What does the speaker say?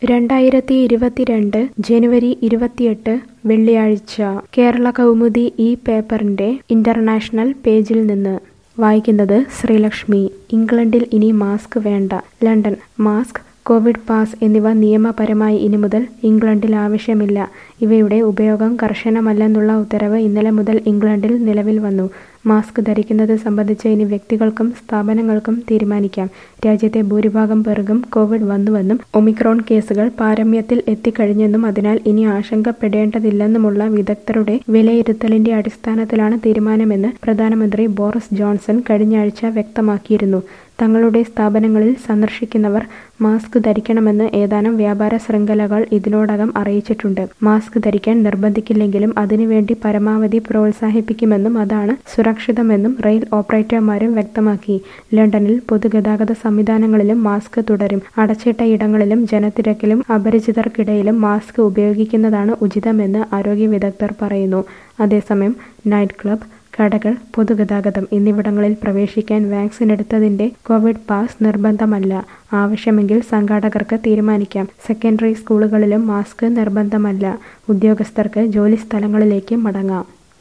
രണ്ടായിരത്തി ഇരുപത്തിരണ്ട് ജനുവരി ഇരുപത്തിയെട്ട് വെള്ളിയാഴ്ച കേരള കൗമുദി ഈ പേപ്പറിന്റെ ഇന്റർനാഷണൽ പേജിൽ നിന്ന് വായിക്കുന്നത് ശ്രീലക്ഷ്മി ഇംഗ്ലണ്ടിൽ ഇനി മാസ്ക് വേണ്ട ലണ്ടൻ മാസ്ക് കോവിഡ് പാസ് എന്നിവ നിയമപരമായി ഇനി മുതൽ ഇംഗ്ലണ്ടിൽ ആവശ്യമില്ല ഇവയുടെ ഉപയോഗം കർശനമല്ലെന്നുള്ള ഉത്തരവ് ഇന്നലെ മുതൽ ഇംഗ്ലണ്ടിൽ നിലവിൽ വന്നു മാസ്ക് ധരിക്കുന്നത് സംബന്ധിച്ച് ഇനി വ്യക്തികൾക്കും സ്ഥാപനങ്ങൾക്കും തീരുമാനിക്കാം രാജ്യത്തെ ഭൂരിഭാഗം പേർക്കും കോവിഡ് വന്നുവെന്നും ഒമിക്രോൺ കേസുകൾ പാരമ്യത്തിൽ എത്തിക്കഴിഞ്ഞെന്നും അതിനാൽ ഇനി ആശങ്കപ്പെടേണ്ടതില്ലെന്നുമുള്ള വിദഗ്ധരുടെ വിലയിരുത്തലിന്റെ അടിസ്ഥാനത്തിലാണ് തീരുമാനമെന്ന് പ്രധാനമന്ത്രി ബോറിസ് ജോൺസൺ കഴിഞ്ഞയാഴ്ച വ്യക്തമാക്കിയിരുന്നു തങ്ങളുടെ സ്ഥാപനങ്ങളിൽ സന്ദർശിക്കുന്നവർ മാസ്ക് ധരിക്കണമെന്ന് ഏതാനും വ്യാപാര ശൃംഖലകൾ ഇതിനോടകം അറിയിച്ചിട്ടുണ്ട് മാസ്ക് ധരിക്കാൻ നിർബന്ധിക്കില്ലെങ്കിലും അതിനുവേണ്ടി പരമാവധി പ്രോത്സാഹിപ്പിക്കുമെന്നും അതാണ് സുരക്ഷിതമെന്നും റെയിൽ ഓപ്പറേറ്റർമാരും വ്യക്തമാക്കി ലണ്ടനിൽ പൊതുഗതാഗത സംവിധാനങ്ങളിലും മാസ്ക് തുടരും അടച്ചിട്ട ഇടങ്ങളിലും ജനത്തിരക്കിലും അപരിചിതർക്കിടയിലും മാസ്ക് ഉപയോഗിക്കുന്നതാണ് ഉചിതമെന്ന് ആരോഗ്യ വിദഗ്ധർ പറയുന്നു അതേസമയം നൈറ്റ് ക്ലബ് കടകൾ പൊതുഗതാഗതം എന്നിവിടങ്ങളിൽ പ്രവേശിക്കാൻ വാക്സിൻ എടുത്തതിന്റെ കോവിഡ് പാസ് നിർബന്ധമല്ല ആവശ്യമെങ്കിൽ സംഘാടകർക്ക് തീരുമാനിക്കാം സെക്കൻഡറി സ്കൂളുകളിലും മാസ്ക് നിർബന്ധമല്ല ഉദ്യോഗസ്ഥർക്ക് ജോലിസ്ഥലങ്ങളിലേക്ക് മടങ്ങാം